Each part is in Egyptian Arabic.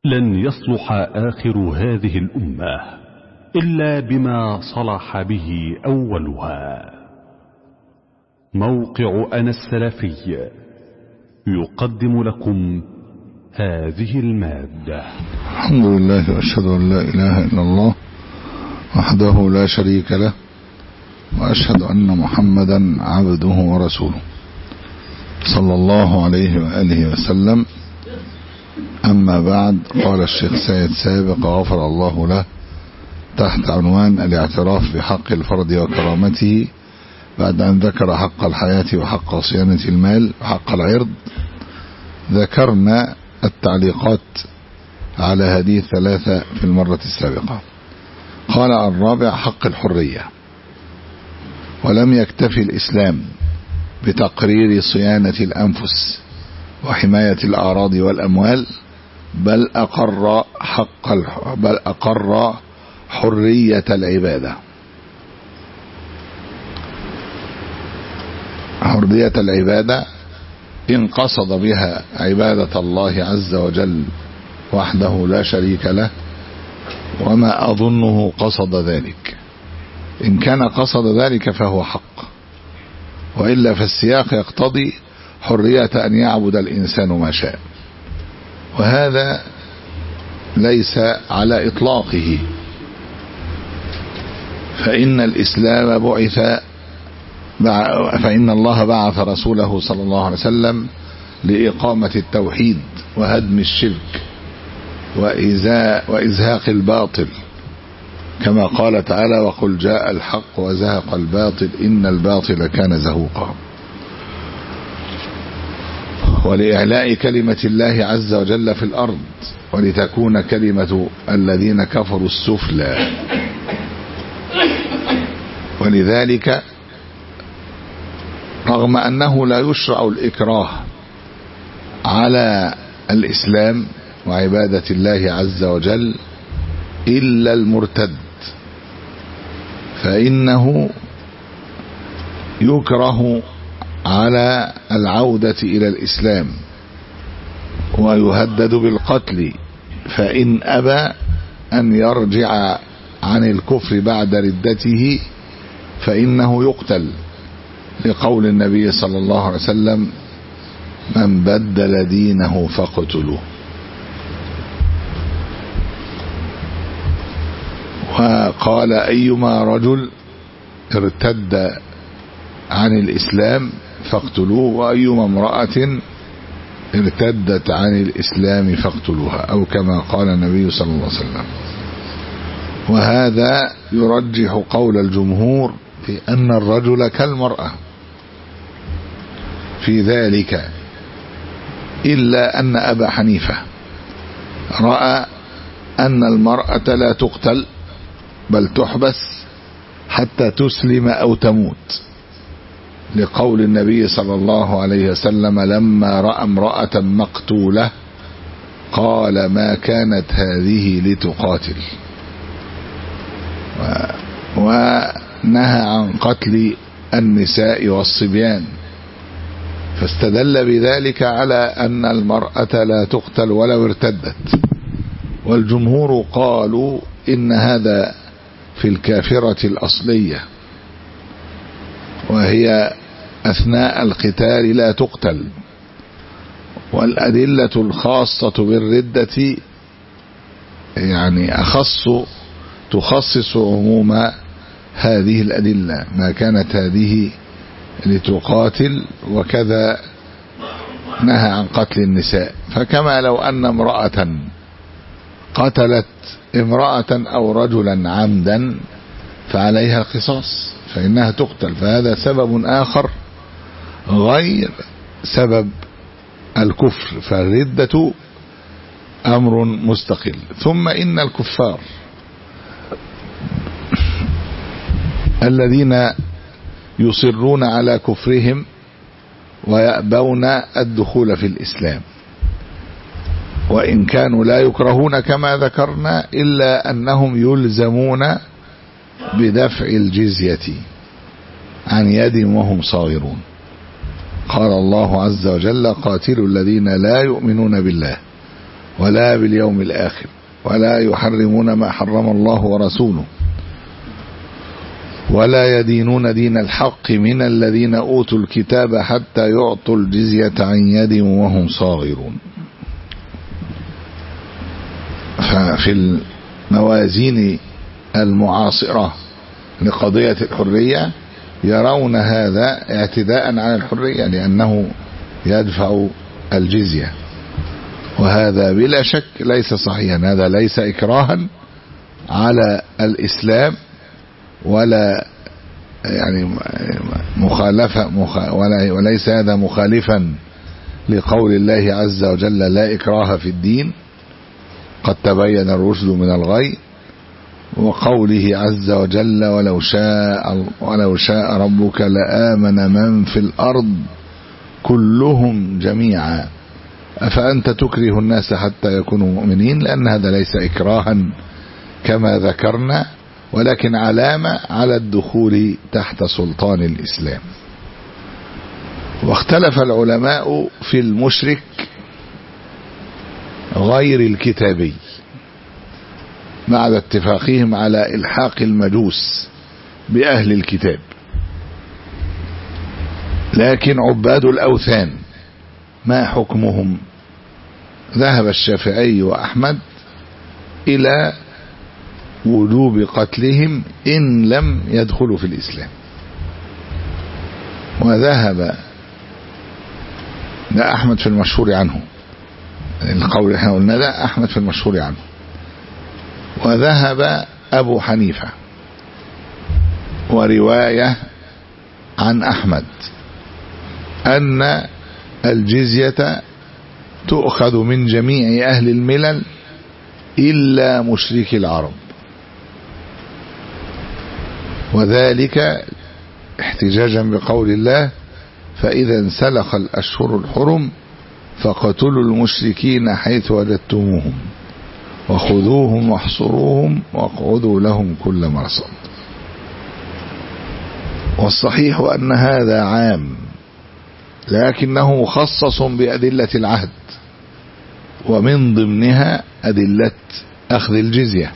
لن يصلح آخر هذه الأمة إلا بما صلح به أولها موقع أنا السلفي يقدم لكم هذه المادة الحمد لله وأشهد أن لا إله إلا الله وحده لا شريك له وأشهد أن محمدا عبده ورسوله صلى الله عليه وآله وسلم أما بعد قال الشيخ سيد سابق غفر الله له تحت عنوان الاعتراف بحق الفرد وكرامته بعد أن ذكر حق الحياة وحق صيانة المال وحق العرض ذكرنا التعليقات على هذه الثلاثة في المرة السابقة قال الرابع حق الحرية ولم يكتفي الإسلام بتقرير صيانة الأنفس وحماية الأعراض والأموال بل أقر حق بل أقر حرية العبادة حرية العبادة إن قصد بها عبادة الله عز وجل وحده لا شريك له وما أظنه قصد ذلك إن كان قصد ذلك فهو حق وإلا فالسياق يقتضي حرية أن يعبد الإنسان ما شاء وهذا ليس على إطلاقه فإن الإسلام بعث فإن الله بعث رسوله صلى الله عليه وسلم لإقامة التوحيد وهدم الشرك وإزاء وإزهاق الباطل كما قال تعالى وقل جاء الحق وزهق الباطل إن الباطل كان زهوقا ولإعلاء كلمة الله عز وجل في الأرض ولتكون كلمة الذين كفروا السفلى ولذلك رغم أنه لا يشرع الإكراه على الإسلام وعبادة الله عز وجل إلا المرتد فإنه يكره على العودة إلى الإسلام ويهدد بالقتل فإن أبى أن يرجع عن الكفر بعد ردته فإنه يقتل لقول النبي صلى الله عليه وسلم من بدل دينه فاقتلوه وقال أيما رجل ارتد عن الإسلام فاقتلوه وأيما امرأة ارتدت عن الإسلام فاقتلوها أو كما قال النبي صلى الله عليه وسلم وهذا يرجح قول الجمهور في أن الرجل كالمرأة في ذلك إلا أن أبا حنيفة رأى أن المرأة لا تقتل بل تحبس حتى تسلم أو تموت لقول النبي صلى الله عليه وسلم لما رأى امرأة مقتولة قال ما كانت هذه لتقاتل ونهى عن قتل النساء والصبيان فاستدل بذلك على أن المرأة لا تقتل ولو ارتدت والجمهور قالوا إن هذا في الكافرة الأصلية وهي أثناء القتال لا تقتل والأدلة الخاصة بالردة يعني أخص تخصص عموم هذه الأدلة ما كانت هذه لتقاتل وكذا نهى عن قتل النساء فكما لو أن امرأة قتلت امرأة أو رجلا عمدا فعليها القصاص فإنها تقتل فهذا سبب آخر غير سبب الكفر فالردة أمر مستقل ثم إن الكفار الذين يصرون على كفرهم ويأبون الدخول في الإسلام وإن كانوا لا يكرهون كما ذكرنا إلا أنهم يلزمون بدفع الجزية عن يد وهم صاغرون قال الله عز وجل قاتلوا الذين لا يؤمنون بالله ولا باليوم الآخر ولا يحرمون ما حرم الله ورسوله ولا يدينون دين الحق من الذين أوتوا الكتاب حتى يعطوا الجزية عن يد وهم صاغرون ففي الموازين المعاصرة لقضية الحرية يرون هذا اعتداء على الحرية لأنه يدفع الجزية وهذا بلا شك ليس صحيحا هذا ليس إكراها على الإسلام ولا يعني مخالفة مخ ولا وليس هذا مخالفا لقول الله عز وجل لا إكراه في الدين قد تبين الرشد من الغي وقوله عز وجل ولو شاء ولو شاء ربك لآمن من في الأرض كلهم جميعا أفأنت تكره الناس حتى يكونوا مؤمنين لأن هذا ليس إكراها كما ذكرنا ولكن علامة على الدخول تحت سلطان الإسلام واختلف العلماء في المشرك غير الكتابي مع اتفاقهم على إلحاق المجوس بأهل الكتاب لكن عباد الأوثان ما حكمهم ذهب الشافعي وأحمد إلى وجوب قتلهم إن لم يدخلوا في الإسلام وذهب ده أحمد في المشهور عنه القول اللي احنا قلنا ده أحمد في المشهور عنه وذهب أبو حنيفة ورواية عن أحمد أن الجزية تؤخذ من جميع أهل الملل إلا مشرك العرب وذلك احتجاجا بقول الله فإذا انسلخ الأشهر الحرم فقتلوا المشركين حيث وجدتموهم وخذوهم واحصروهم واقعدوا لهم كل مرصد والصحيح أن هذا عام لكنه مخصص بأدلة العهد ومن ضمنها أدلة أخذ الجزية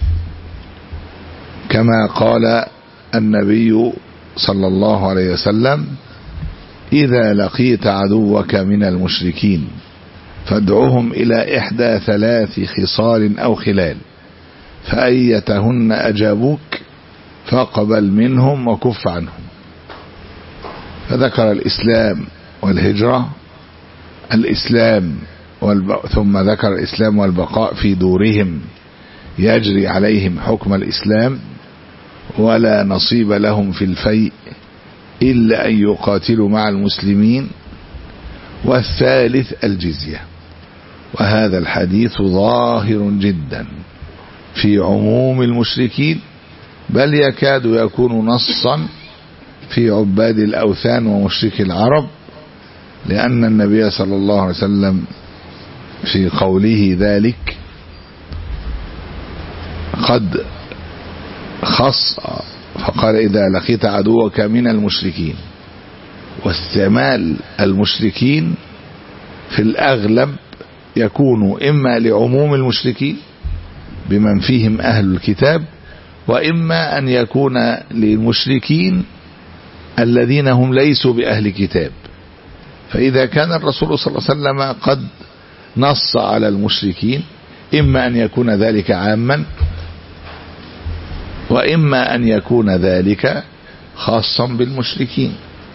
كما قال النبي صلى الله عليه وسلم إذا لقيت عدوك من المشركين فادعهم إلى إحدى ثلاث خصال أو خلال فأيتهن أجابوك فاقبل منهم وكف عنهم فذكر الإسلام والهجرة الإسلام والب... ثم ذكر الإسلام والبقاء في دورهم يجري عليهم حكم الإسلام ولا نصيب لهم في الفيء إلا أن يقاتلوا مع المسلمين والثالث الجزية وهذا الحديث ظاهر جدا في عموم المشركين بل يكاد يكون نصا في عباد الأوثان ومشرك العرب لأن النبي صلى الله عليه وسلم في قوله ذلك قد خص فقال إذا لقيت عدوك من المشركين واستعمال المشركين في الأغلب يكون إما لعموم المشركين بمن فيهم أهل الكتاب وإما أن يكون للمشركين الذين هم ليسوا بأهل كتاب فإذا كان الرسول صلى الله عليه وسلم قد نص على المشركين إما أن يكون ذلك عاما وإما أن يكون ذلك خاصا بالمشركين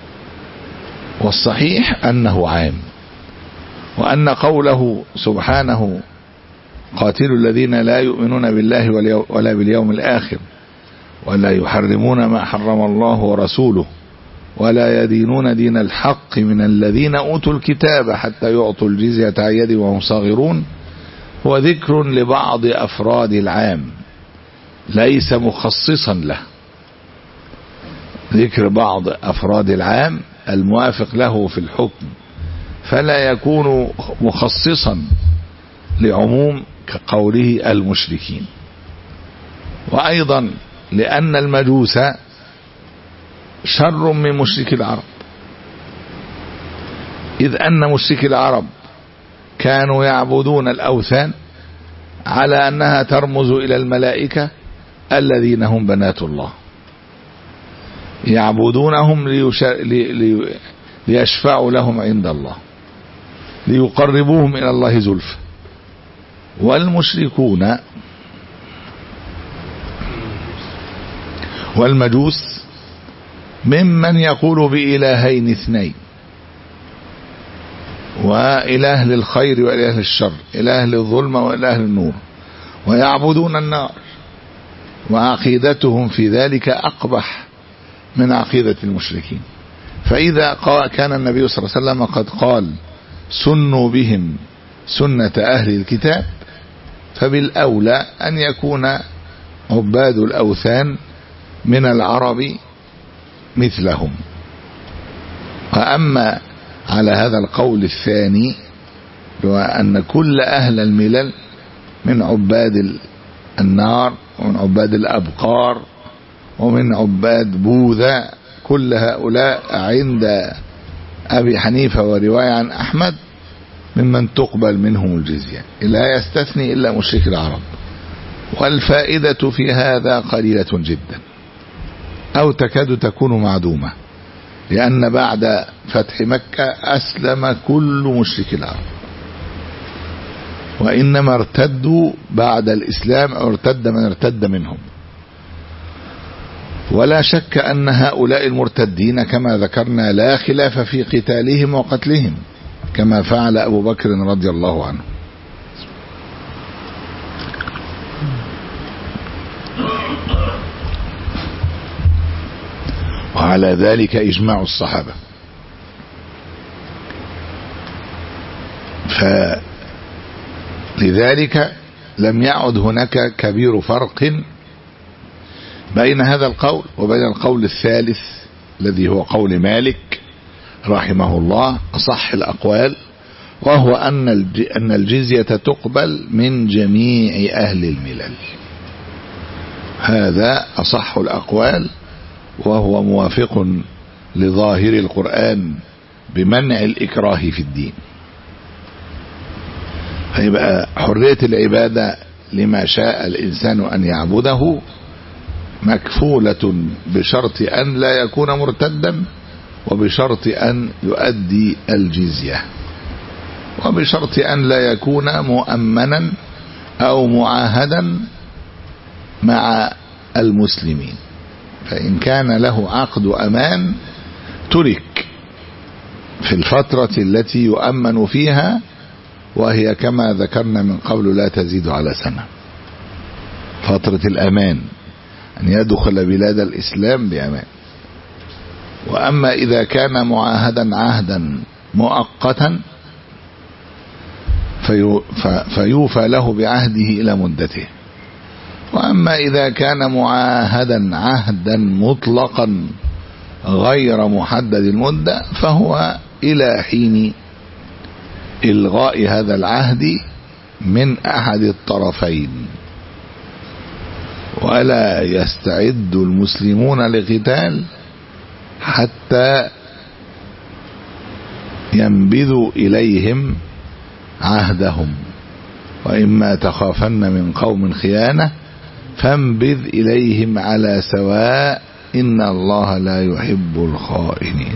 والصحيح أنه عام وأن قوله سبحانه قاتلوا الذين لا يؤمنون بالله ولا باليوم الآخر ولا يحرمون ما حرم الله ورسوله ولا يدينون دين الحق من الذين أوتوا الكتاب حتى يعطوا الجزية عن يد وهم صاغرون هو ذكر لبعض أفراد العام ليس مخصصا له ذكر بعض أفراد العام الموافق له في الحكم فلا يكون مخصصا لعموم كقوله المشركين وأيضا لأن المجوس شر من مشرك العرب إذ أن مشرك العرب كانوا يعبدون الأوثان على أنها ترمز إلى الملائكة الذين هم بنات الله يعبدونهم ليش... لي... لي... ليشفعوا لهم عند الله ليقربوهم إلى الله زلفى والمشركون والمجوس ممن يقول بإلهين اثنين وإله للخير وإله للشر إله للظلم وإله للنور ويعبدون النار وعقيدتهم في ذلك أقبح من عقيدة المشركين فإذا كان النبي صلى الله عليه وسلم قد قال سنوا بهم سنة أهل الكتاب فبالأولى أن يكون عباد الأوثان من العرب مثلهم وأما على هذا القول الثاني هو أن كل أهل الملل من عباد النار ومن عباد الأبقار ومن عباد بوذا كل هؤلاء عند أبي حنيفة ورواية عن أحمد ممن تقبل منهم الجزية لا يستثني إلا مشرك العرب والفائدة في هذا قليلة جدا أو تكاد تكون معدومة لأن بعد فتح مكة أسلم كل مشرك العرب وإنما ارتدوا بعد الإسلام أو ارتد من ارتد منهم ولا شك أن هؤلاء المرتدين كما ذكرنا لا خلاف في قتالهم وقتلهم كما فعل أبو بكر رضي الله عنه وعلى ذلك إجماع الصحابة فلذلك لم يعد هناك كبير فرق بين هذا القول وبين القول الثالث الذي هو قول مالك رحمه الله أصح الأقوال وهو أن أن الجزية تقبل من جميع أهل الملل هذا أصح الأقوال وهو موافق لظاهر القرآن بمنع الإكراه في الدين فيبقى حرية العبادة لما شاء الإنسان أن يعبده مكفولة بشرط أن لا يكون مرتدا وبشرط أن يؤدي الجزية وبشرط أن لا يكون مؤمنا أو معاهدا مع المسلمين فإن كان له عقد أمان ترك في الفترة التي يؤمن فيها وهي كما ذكرنا من قبل لا تزيد على سنة فترة الأمان أن يدخل بلاد الإسلام بأمان وأما إذا كان معاهدا عهدا مؤقتا فيوفى له بعهده إلى مدته وأما إذا كان معاهدا عهدا مطلقا غير محدد المدة فهو إلى حين إلغاء هذا العهد من أحد الطرفين ولا يستعد المسلمون لقتال حتى ينبذوا إليهم عهدهم وإما تخافن من قوم خيانة فانبذ إليهم على سواء إن الله لا يحب الخائنين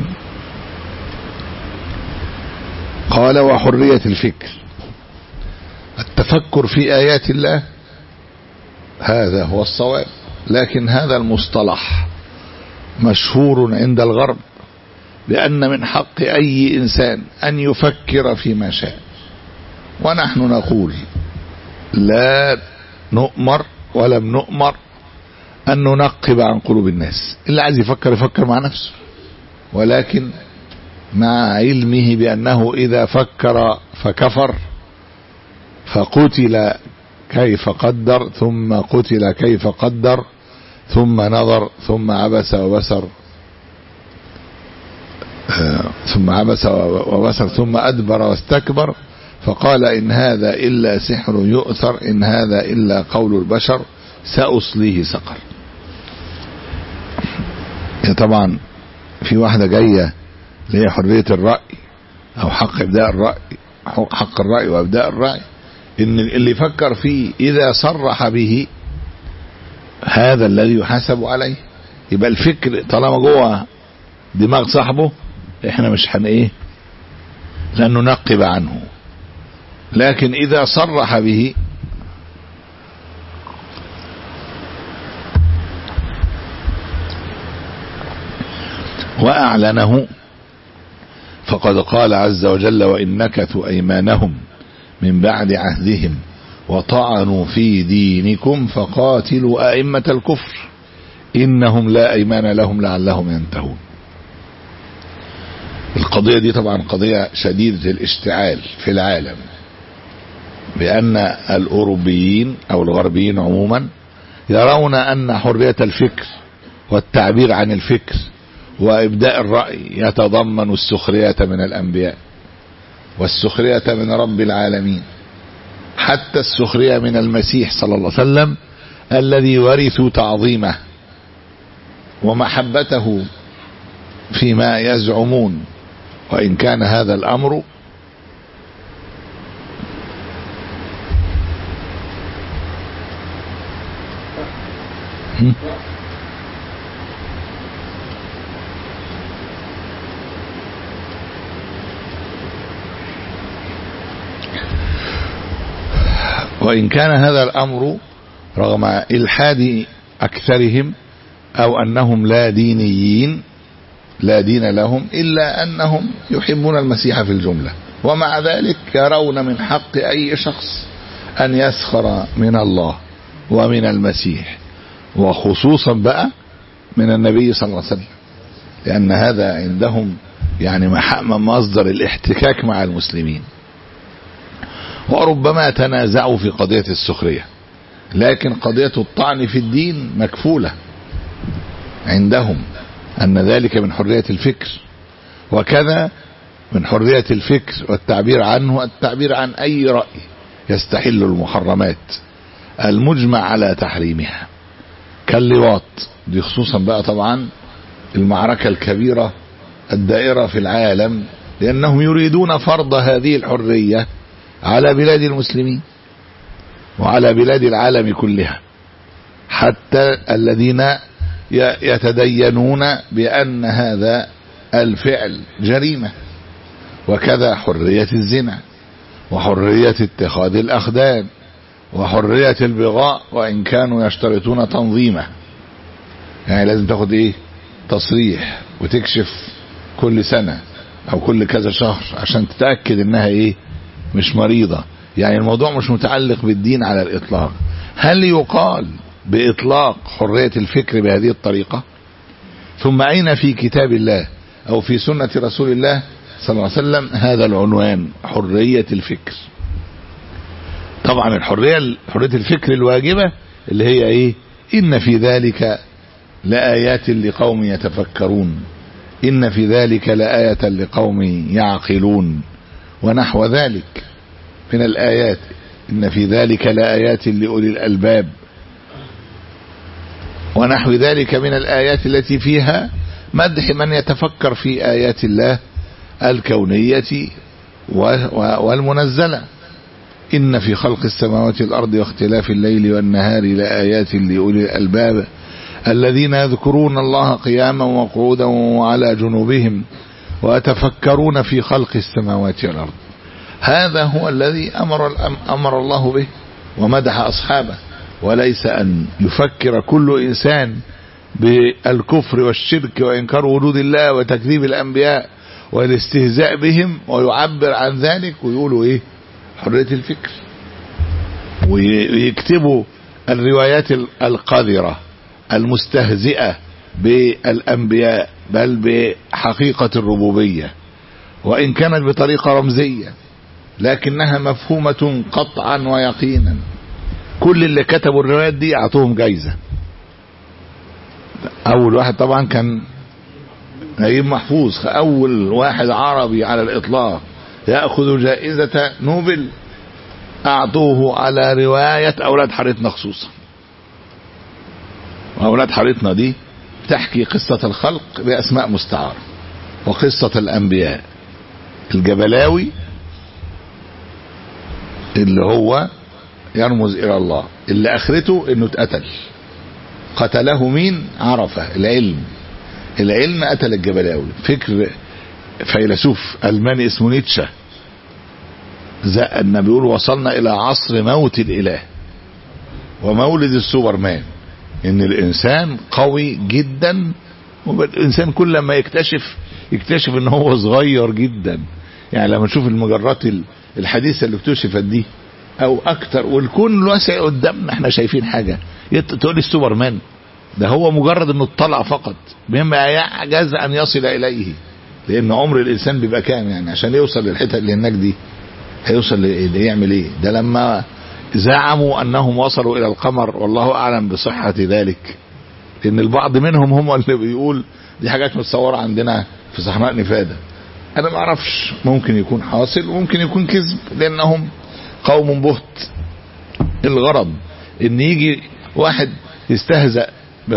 قال وحرية الفكر التفكر في آيات الله هذا هو الصواب لكن هذا المصطلح مشهور عند الغرب بأن من حق أي إنسان أن يفكر فيما شاء ونحن نقول لا نؤمر ولم نؤمر أن ننقب عن قلوب الناس اللي عايز يفكر يفكر مع نفسه ولكن مع علمه بأنه إذا فكر فكفر فقتل كيف قدر ثم قتل كيف قدر ثم نظر ثم عبس وبسر ثم عبس وبسر ثم أدبر واستكبر فقال إن هذا إلا سحر يؤثر إن هذا إلا قول البشر سأصليه سقر طبعا في واحدة جاية اللي هي حرية الرأي أو حق إبداء الرأي حق الرأي وإبداء الرأي ان اللي يفكر فيه اذا صرح به هذا الذي يحاسب عليه يبقى الفكر طالما جوه دماغ صاحبه احنا مش هن ايه لن ننقب عنه لكن اذا صرح به واعلنه فقد قال عز وجل وان نكثوا ايمانهم من بعد عهدهم وطعنوا في دينكم فقاتلوا ائمه الكفر انهم لا ايمان لهم لعلهم ينتهون القضيه دي طبعا قضيه شديده الاشتعال في العالم بان الاوروبيين او الغربيين عموما يرون ان حريه الفكر والتعبير عن الفكر وابداء الراي يتضمن السخريه من الانبياء والسخريه من رب العالمين حتى السخريه من المسيح صلى الله عليه وسلم الذي ورثوا تعظيمه ومحبته فيما يزعمون وان كان هذا الامر وإن كان هذا الأمر رغم إلحاد أكثرهم أو أنهم لا دينيين لا دين لهم إلا أنهم يحبون المسيح في الجملة ومع ذلك يرون من حق أي شخص أن يسخر من الله ومن المسيح وخصوصا بقى من النبي صلى الله عليه وسلم لأن هذا عندهم يعني مصدر الاحتكاك مع المسلمين وربما تنازعوا في قضية السخرية لكن قضية الطعن في الدين مكفولة عندهم أن ذلك من حرية الفكر وكذا من حرية الفكر والتعبير عنه التعبير عن أي رأي يستحل المحرمات المجمع على تحريمها كاللواط دي خصوصا بقى طبعا المعركة الكبيرة الدائرة في العالم لأنهم يريدون فرض هذه الحرية على بلاد المسلمين وعلى بلاد العالم كلها حتى الذين يتدينون بأن هذا الفعل جريمة وكذا حرية الزنا وحرية اتخاذ الأخدان وحرية البغاء وإن كانوا يشترطون تنظيمه يعني لازم تاخد ايه تصريح وتكشف كل سنة او كل كذا شهر عشان تتأكد انها ايه مش مريضة يعني الموضوع مش متعلق بالدين على الاطلاق هل يقال باطلاق حرية الفكر بهذه الطريقة ثم اين في كتاب الله او في سنة رسول الله صلى الله عليه وسلم هذا العنوان حرية الفكر طبعا الحرية حرية الفكر الواجبة اللي هي ايه ان في ذلك لآيات لقوم يتفكرون إن في ذلك لآية لقوم يعقلون ونحو ذلك من الآيات إن في ذلك لآيات لأولي الألباب ونحو ذلك من الآيات التي فيها مدح من يتفكر في آيات الله الكونية والمنزلة إن في خلق السماوات والأرض واختلاف الليل والنهار لآيات لأولي الألباب الذين يذكرون الله قياما وقعودا وعلى جنوبهم ويتفكرون في خلق السماوات والأرض هذا هو الذي أمر, أمر الله به ومدح أصحابه وليس أن يفكر كل إنسان بالكفر والشرك وإنكار وجود الله وتكذيب الأنبياء والاستهزاء بهم ويعبر عن ذلك ويقولوا إيه حرية الفكر ويكتبوا الروايات القذرة المستهزئة بالأنبياء بل بحقيقة الربوبية وإن كانت بطريقة رمزية لكنها مفهومة قطعا ويقينا كل اللي كتبوا الروايات دي أعطوهم جايزة أول واحد طبعا كان نجيب محفوظ أول واحد عربي على الإطلاق يأخذ جائزة نوبل أعطوه على رواية أولاد حارتنا خصوصا وأولاد حارتنا دي تحكي قصة الخلق بأسماء مستعارة وقصة الأنبياء الجبلاوي اللي هو يرمز الى الله اللي اخرته انه اتقتل قتله مين عرفه العلم العلم قتل الجبلاوي فكر فيلسوف الماني اسمه نيتشه زقنا بيقول وصلنا الى عصر موت الاله ومولد السوبرمان ان الانسان قوي جدا والانسان كل ما يكتشف يكتشف ان هو صغير جدا يعني لما نشوف المجرات الحديثه اللي اكتشفت دي او اكتر والكون الواسع قدامنا احنا شايفين حاجه تقول لي السوبرمان ده هو مجرد انه اطلع فقط مما يعجز ان يصل اليه لان عمر الانسان بيبقى كام يعني عشان يوصل للحته اللي هناك دي هيوصل يعمل ايه ده لما زعموا انهم وصلوا الى القمر والله اعلم بصحه ذلك لان البعض منهم هم اللي بيقول دي حاجات متصوره عندنا في صحراء نفاده انا ما اعرفش ممكن يكون حاصل وممكن يكون كذب لانهم قوم بهت الغرض ان يجي واحد يستهزأ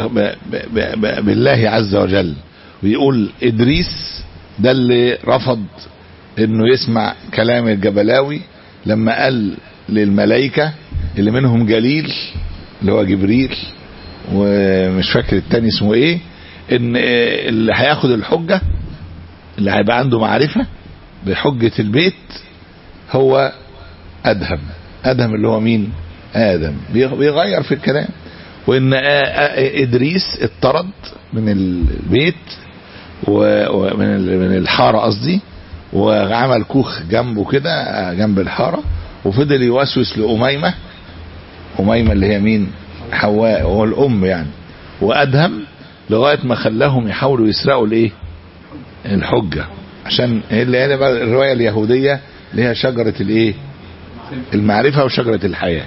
بالله عز وجل ويقول ادريس ده اللي رفض انه يسمع كلام الجبلاوي لما قال للملائكة اللي منهم جليل اللي هو جبريل ومش فاكر التاني اسمه ايه ان اللي هياخد الحجة اللي هيبقى عنده معرفة بحجة البيت هو ادهم ادهم اللي هو مين ادم بيغير في الكلام وان ادريس اطرد من البيت ومن من الحاره قصدي وعمل كوخ جنبه كده جنب الحاره وفضل يوسوس لاميمه اميمه اللي هي مين حواء هو الام يعني وادهم لغايه ما خلاهم يحاولوا يسرقوا الايه الحجه عشان اللي هي بقى الروايه اليهوديه اللي هي شجره الايه المعرفه وشجره الحياه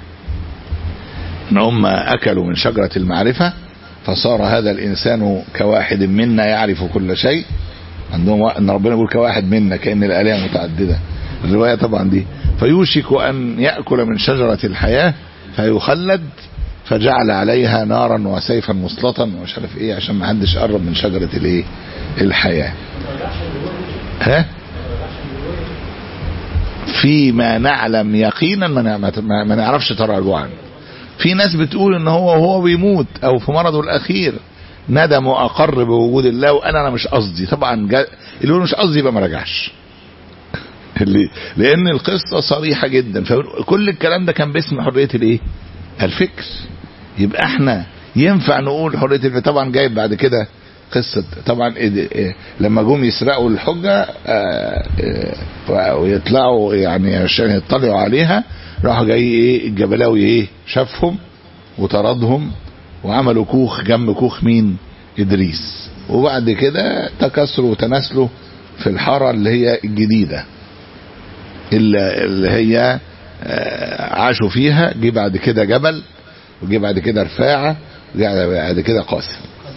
ان هم اكلوا من شجره المعرفه فصار هذا الانسان كواحد منا يعرف كل شيء عندهم ان ربنا يقول كواحد منا كان الالهه متعدده الروايه طبعا دي فيوشك ان ياكل من شجره الحياه فيخلد فجعل عليها نارا وسيفا مسلطا ومش عارف ايه عشان ما حدش يقرب من شجره الايه الحياه ها فيما نعلم يقينا ما نعرفش تراجعا في ناس بتقول ان هو وهو بيموت او في مرضه الاخير ندم واقر بوجود الله وانا انا مش قصدي طبعا اللي يقول مش قصدي يبقى ما رجعش اللي لان القصه صريحه جدا فكل الكلام ده كان باسم حريه الايه الفكر يبقى احنا ينفع نقول حريه الفكر طبعا جايب بعد كده قصة طبعا لما جم يسرقوا الحجة ويطلعوا يعني عشان يطلعوا عليها راحوا جاي ايه الجبلاوي ايه شافهم وطردهم وعملوا كوخ جنب كوخ مين ادريس وبعد كده تكاثروا وتناسلوا في الحاره اللي هي الجديده اللي, اللي هي عاشوا فيها جه بعد كده جبل وجه بعد كده رفاعه وجه بعد كده قاسم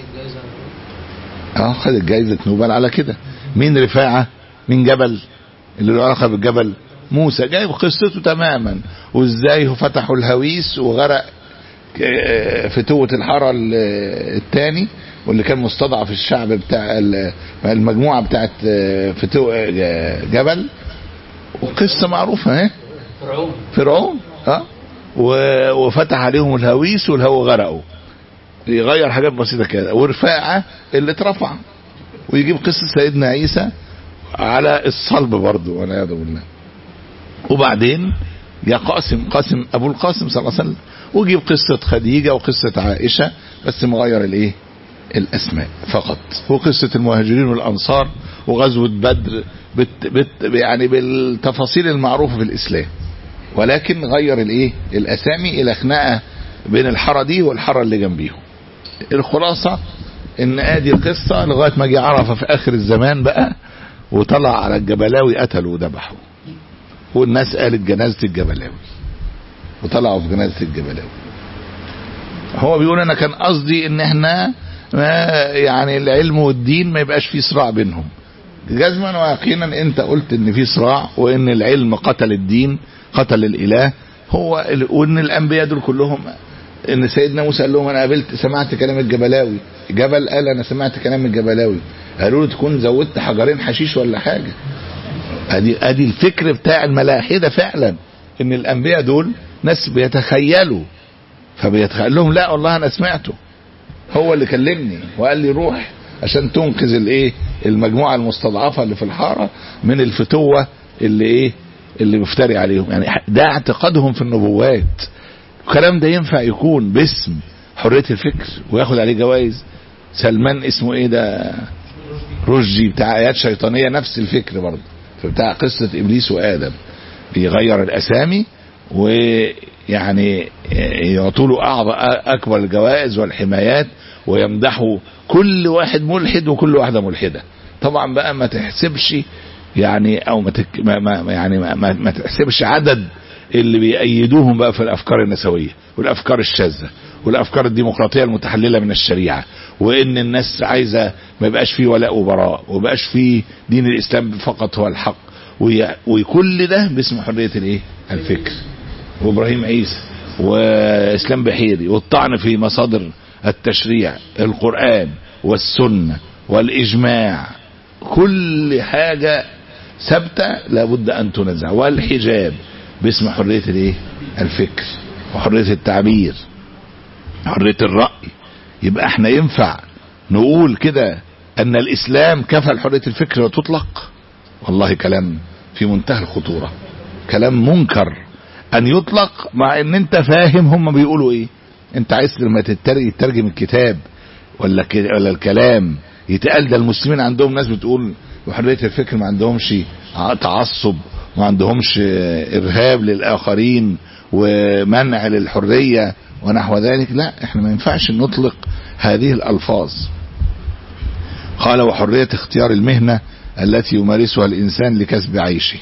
اه خدت جايزه نوبل على كده مين رفاعه مين جبل اللي له علاقه بالجبل موسى جايب قصته تماما وازاي فتحوا الهويس وغرق فتوة الحارة الثاني واللي كان مستضعف الشعب بتاع المجموعة بتاعت فتو جبل وقصة معروفة اهي فرعون فرعون اه وفتح عليهم الهويس والهو غرقوا يغير حاجات بسيطة كده ورفاعة اللي اترفع ويجيب قصة سيدنا عيسى على الصلب برضه والعياذ بالله وبعدين يا قاسم قاسم ابو القاسم صلى الله عليه وسلم وجيب قصة خديجة وقصة عائشة بس مغير الايه الاسماء فقط وقصة المهاجرين والانصار وغزوة بدر بت بت يعني بالتفاصيل المعروفة في الاسلام ولكن غير الايه الاسامي الى خناقة بين الحارة دي والحارة اللي جنبيهم الخلاصة ان ادي القصة لغاية ما جه عرفة في اخر الزمان بقى وطلع على الجبلاوي قتلوا وذبحوا والناس قالت جنازة الجبلاوي وطلعوا في جنازة الجبلاوي هو بيقول انا كان قصدي ان احنا ما يعني العلم والدين ما يبقاش في صراع بينهم جزما ويقينا انت قلت ان في صراع وان العلم قتل الدين قتل الاله هو وان الانبياء دول كلهم ان سيدنا موسى قال لهم انا قابلت سمعت كلام الجبلاوي جبل قال انا سمعت كلام الجبلاوي قالوا له تكون زودت حجرين حشيش ولا حاجه ادي ادي الفكر بتاع الملاحده فعلا ان الانبياء دول ناس بيتخيلوا فبيتخيل لهم لا والله انا سمعته هو اللي كلمني وقال لي روح عشان تنقذ الايه المجموعه المستضعفه اللي في الحاره من الفتوه اللي ايه اللي مفتري عليهم يعني ده اعتقادهم في النبوات الكلام ده ينفع يكون باسم حريه الفكر وياخد عليه جوائز سلمان اسمه ايه ده رشدي بتاع ايات شيطانيه نفس الفكر برضه فبتاع قصه ابليس وادم بيغير الاسامي ويعني يعطوا له اكبر الجوائز والحمايات ويمدحوا كل واحد ملحد وكل واحده ملحده طبعا بقى ما تحسبش يعني او ما, تك ما ما يعني ما, ما, ما تحسبش عدد اللي بيأيدوهم بقى في الافكار النسويه والافكار الشاذه والافكار الديمقراطيه المتحلله من الشريعه وان الناس عايزه ما يبقاش فيه ولاء وبراء وبقاش فيه دين الاسلام فقط هو الحق وكل ده باسم حريه الايه؟ الفكر وابراهيم عيسى واسلام بحيري والطعن في مصادر التشريع القران والسنه والاجماع كل حاجه ثابته لابد ان تنزع والحجاب باسم حريه الايه؟ الفكر وحريه التعبير حريه الراي يبقى احنا ينفع نقول كده ان الاسلام كفل حريه الفكر وتطلق والله كلام في منتهى الخطوره كلام منكر ان يطلق مع ان انت فاهم هم بيقولوا ايه انت عايز لما تترجم الكتاب ولا ولا الكلام يتقال ده المسلمين عندهم ناس بتقول وحريه الفكر ما عندهمش تعصب ما عندهمش ارهاب للاخرين ومنع للحريه ونحو ذلك لا احنا ما ينفعش نطلق هذه الالفاظ قال وحريه اختيار المهنه التي يمارسها الانسان لكسب عيشه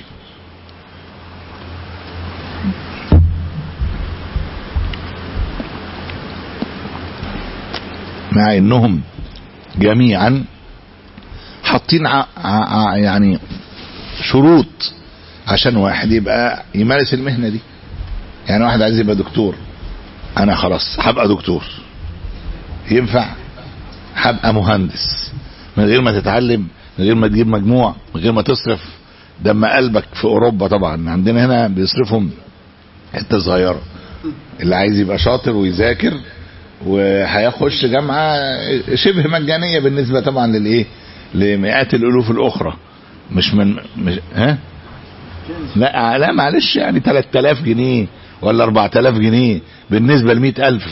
مع انهم جميعا حاطين يعني شروط عشان واحد يبقى يمارس المهنه دي يعني واحد عايز يبقى دكتور انا خلاص هبقى دكتور ينفع هبقى مهندس من غير ما تتعلم من غير ما تجيب مجموع من غير ما تصرف دم قلبك في اوروبا طبعا عندنا هنا بيصرفهم حته صغيره اللي عايز يبقى شاطر ويذاكر وهيخش جامعه شبه مجانيه بالنسبه طبعا للايه لمئات الالوف الاخرى مش من مش ها لا لا معلش يعني 3000 جنيه ولا 4000 جنيه بالنسبه ل 100000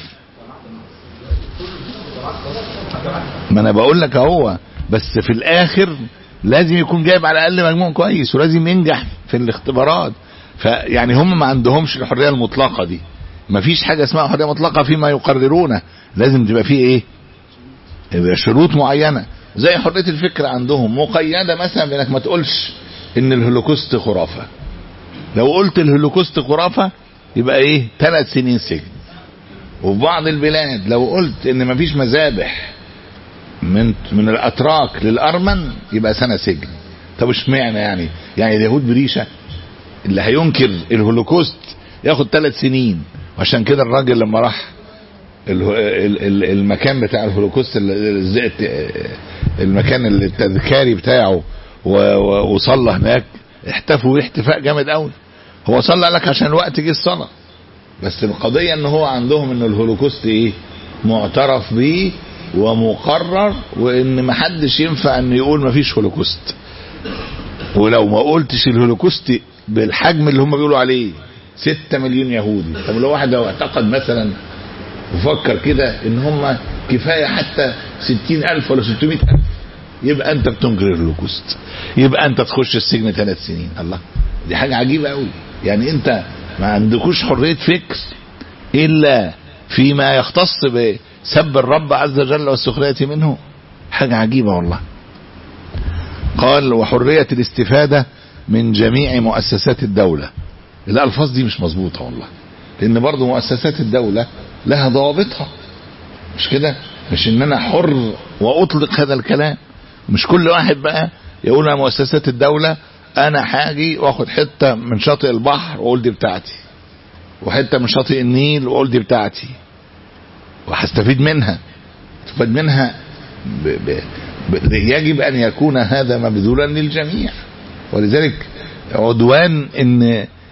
ما انا بقول لك اهو بس في الاخر لازم يكون جايب على الاقل مجموع كويس ولازم ينجح في الاختبارات فيعني هم ما عندهمش الحريه المطلقه دي ما فيش حاجه اسمها حريه مطلقه فيما يقررونه لازم تبقى فيه ايه يبقى شروط معينه زي حريه الفكر عندهم مقيده مثلا بانك ما تقولش ان الهولوكوست خرافه لو قلت الهولوكوست خرافه يبقى ايه ثلاث سنين سجن وفي بعض البلاد لو قلت ان ما فيش مذابح من من الاتراك للارمن يبقى سنه سجن طب اشمعنى يعني يعني اليهود بريشه اللي هينكر الهولوكوست ياخد ثلاث سنين وعشان كده الراجل لما راح المكان بتاع الهولوكوست المكان التذكاري بتاعه وصلى هناك احتفوا احتفاء جامد قوي هو صلى لك عشان الوقت جه الصلاه بس القضيه ان هو عندهم ان الهولوكوست ايه معترف بيه ومقرر وان محدش ينفع انه يقول مفيش هولوكوست ولو ما قلتش الهولوكوست بالحجم اللي هم بيقولوا عليه ستة مليون يهودي طب لو واحد لو اعتقد مثلا وفكر كده ان هم كفاية حتى ستين الف ولا ستمائة الف يبقى انت بتنكر الهولوكوست يبقى انت تخش السجن ثلاث سنين الله دي حاجة عجيبة قوي يعني انت ما عندكوش حرية فكر الا فيما يختص بسب الرب عز وجل والسخرية منه حاجة عجيبة والله قال وحرية الاستفادة من جميع مؤسسات الدولة الألفاظ دي مش مظبوطة والله لأن برضو مؤسسات الدولة لها ضوابطها مش كده مش ان انا حر واطلق هذا الكلام مش كل واحد بقى يقول انا مؤسسات الدولة انا حاجي واخد حتة من شاطئ البحر واقول دي بتاعتي وحتة من شاطئ النيل واقول دي بتاعتي وهستفيد منها استفاد منها ب ب ب يجب ان يكون هذا مبذولا للجميع ولذلك عدوان ان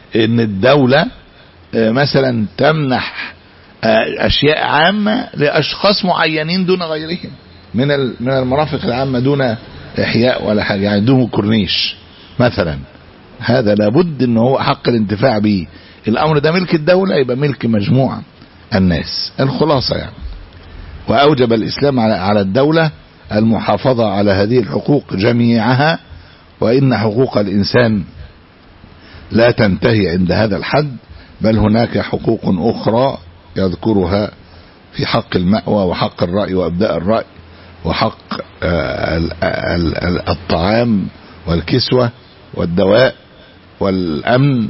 ان الدولة مثلا تمنح اشياء عامة لاشخاص معينين دون غيرهم من من المرافق العامة دون احياء ولا حاجة يعني دون كورنيش مثلا هذا لابد ان هو حق الانتفاع به الامر ده ملك الدولة يبقى ملك مجموعة الناس الخلاصة يعني واوجب الاسلام على على الدولة المحافظة على هذه الحقوق جميعها وان حقوق الانسان لا تنتهي عند هذا الحد بل هناك حقوق اخرى يذكرها في حق المأوى وحق الرأي وابداء الرأي وحق الطعام والكسوة والدواء والامن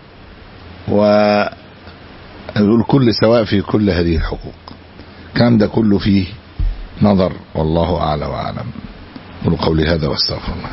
والكل سواء في كل هذه الحقوق كان ده كله فيه نظر والله اعلى واعلم قولوا قولي هذا واستغفر الله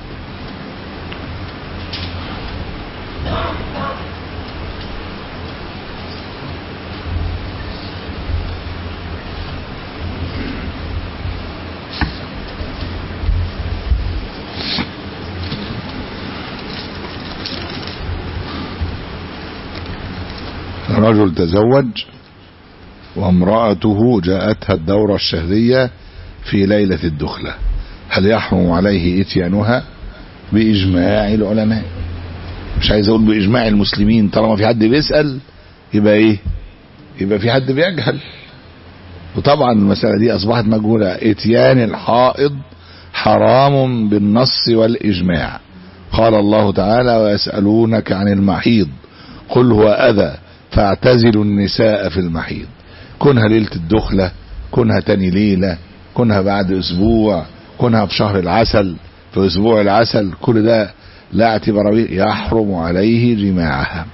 رجل تزوج وامرأته جاءتها الدورة الشهرية في ليلة الدخلة هل يحرم عليه اتيانها بإجماع العلماء مش عايز اقول بإجماع المسلمين طالما في حد بيسأل يبقى ايه يبقى في حد بيجهل وطبعا المسألة دي أصبحت مجهولة اتيان الحائض حرام بالنص والإجماع قال الله تعالى ويسألونك عن المحيض قل هو أذى فاعتزلوا النساء في المحيض كونها ليلة الدخلة كونها تاني ليلة كونها بعد أسبوع كونها في شهر العسل في أسبوع العسل كل ده لا اعتبار به يحرم عليه جماعها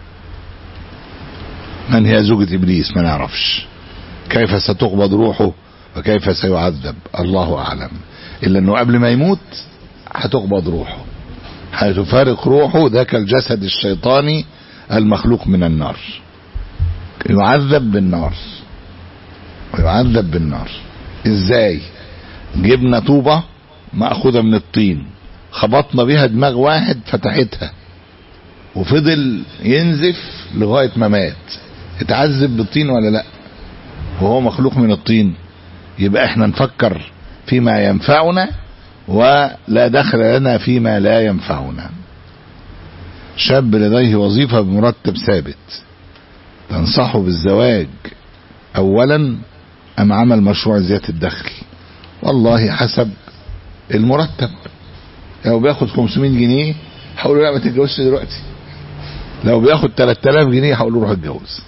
من هي زوجة إبليس ما نعرفش كيف ستقبض روحه وكيف سيعذب الله أعلم إلا أنه قبل ما يموت هتقبض روحه هتفارق روحه ذاك الجسد الشيطاني المخلوق من النار يعذب بالنار ويعذب بالنار ازاي جبنا طوبة مأخوذة من الطين خبطنا بيها دماغ واحد فتحتها وفضل ينزف لغاية ما مات اتعذب بالطين ولا لا وهو مخلوق من الطين يبقى احنا نفكر فيما ينفعنا ولا دخل لنا فيما لا ينفعنا شاب لديه وظيفة بمرتب ثابت تنصحه بالزواج اولا ام عمل مشروع زيادة الدخل والله حسب المرتب لو بياخد 500 جنيه هقول له لا ما تتجوزش دلوقتي لو بياخد 3000 جنيه هقول له روح اتجوز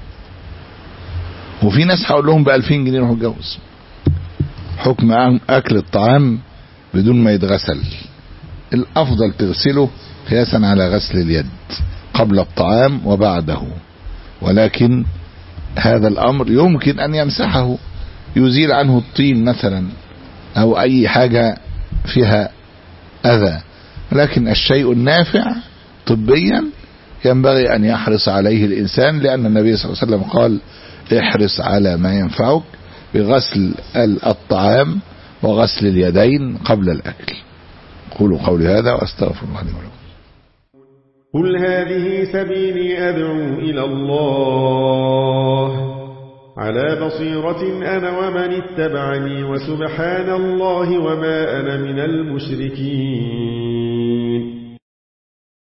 وفي ناس هقول لهم ب 2000 جنيه روح اتجوز حكم اكل الطعام بدون ما يتغسل الافضل تغسله قياسا على غسل اليد قبل الطعام وبعده ولكن هذا الامر يمكن ان يمسحه يزيل عنه الطين مثلا او اي حاجة فيها اذى لكن الشيء النافع طبيا ينبغي ان يحرص عليه الانسان لان النبي صلى الله عليه وسلم قال احرص على ما ينفعك بغسل الطعام وغسل اليدين قبل الاكل قولوا قولي هذا واستغفر الله لي ولكم قل هذه سبيلي أدعو إلى الله على بصيرة أنا ومن اتبعني وسبحان الله وما أنا من المشركين